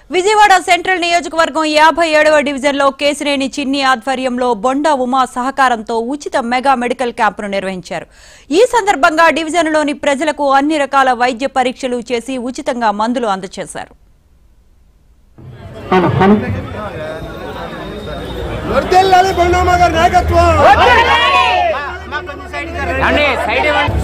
Vijayawada central నియోజకవర్గం యాభై ఏడవ డివిజన్లో కేసినేని చిన్ని ఆధ్వర్యంలో బొండా ఉమా సహకారంతో ఉచిత మెగా మెడికల్ క్యాంపును నిర్వహించారు ఈ సందర్భంగా డివిజన్లోని ప్రజలకు అన్ని రకాల వైద్య పరీక్షలు చేసి ఉచితంగా మందులు అందజేశారు వర్దిల్లాలి బండమ్మ గారి నాయకత్వం అండి సైడ్ ఇవ్వండి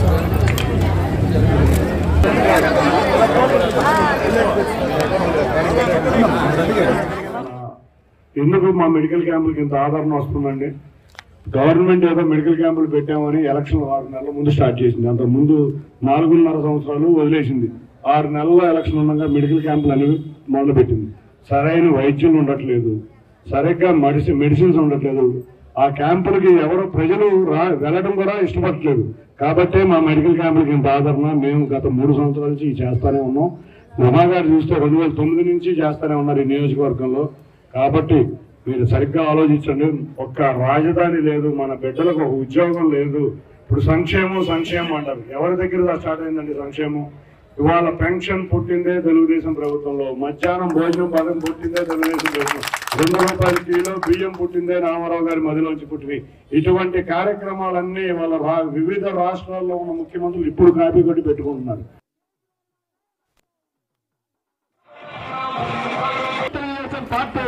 ఎందుకు మా మెడికల్ క్యాంపులకి ఇంత ఆదరణ వస్తుందండి గవర్నమెంట్ ఏదో మెడికల్ క్యాంపులు పెట్టామని ఎలక్షన్ ఆరు నెలల ముందు స్టార్ట్ చేసింది అంత ముందు నాలుగున్నర సంవత్సరాలు వదిలేసింది ఆరు నెలల ఎలక్షన్ ఉండగా మెడికల్ క్యాంపులు అనేవి మొదలుపెట్టింది సరైన వైద్యులు ఉండట్లేదు సరిగ్గా మెడిసిన్ మెడిసిన్స్ ఉండట్లేదు ఆ క్యాంపులకి ఎవరు ప్రజలు రా వెళ్ళడం కూడా ఇష్టపడట్లేదు కాబట్టే మా మెడికల్ క్యాంపులకి ఇంత ఆదరణ మేము గత మూడు సంవత్సరాల నుంచి చేస్తానే ఉన్నాం రమా గారు చూస్తే రెండు వేల తొమ్మిది నుంచి చేస్తానే ఉన్నారు ఈ నియోజకవర్గంలో కాబట్టి మీరు సరిగ్గా ఆలోచించండి ఒక్క రాజధాని లేదు మన బిడ్డలకు ఒక ఉద్యోగం లేదు ఇప్పుడు సంక్షేమం సంక్షేమం అంటారు ఎవరి దగ్గర స్టార్ట్ అయిందండి సంక్షేమం ఇవాళ పెన్షన్ పుట్టిందే తెలుగుదేశం ప్రభుత్వంలో మధ్యాహ్నం భోజనం పదం పుట్టిందే తెలుగుదేశం ప్రభుత్వం రెండు రూపాయల కిలో బియ్యం పుట్టిందే రామారావు గారి మదిలోంచి పుట్టినాయి ఇటువంటి కార్యక్రమాలన్నీ వాళ్ళ రా- వివిధ రాష్ట్రాల్లో ఉన్న ముఖ్యమంత్రులు ఇప్పుడు కాపీ కొట్టి పెట్టుకుంటున్నారు తెలుగుదేశం పార్టీ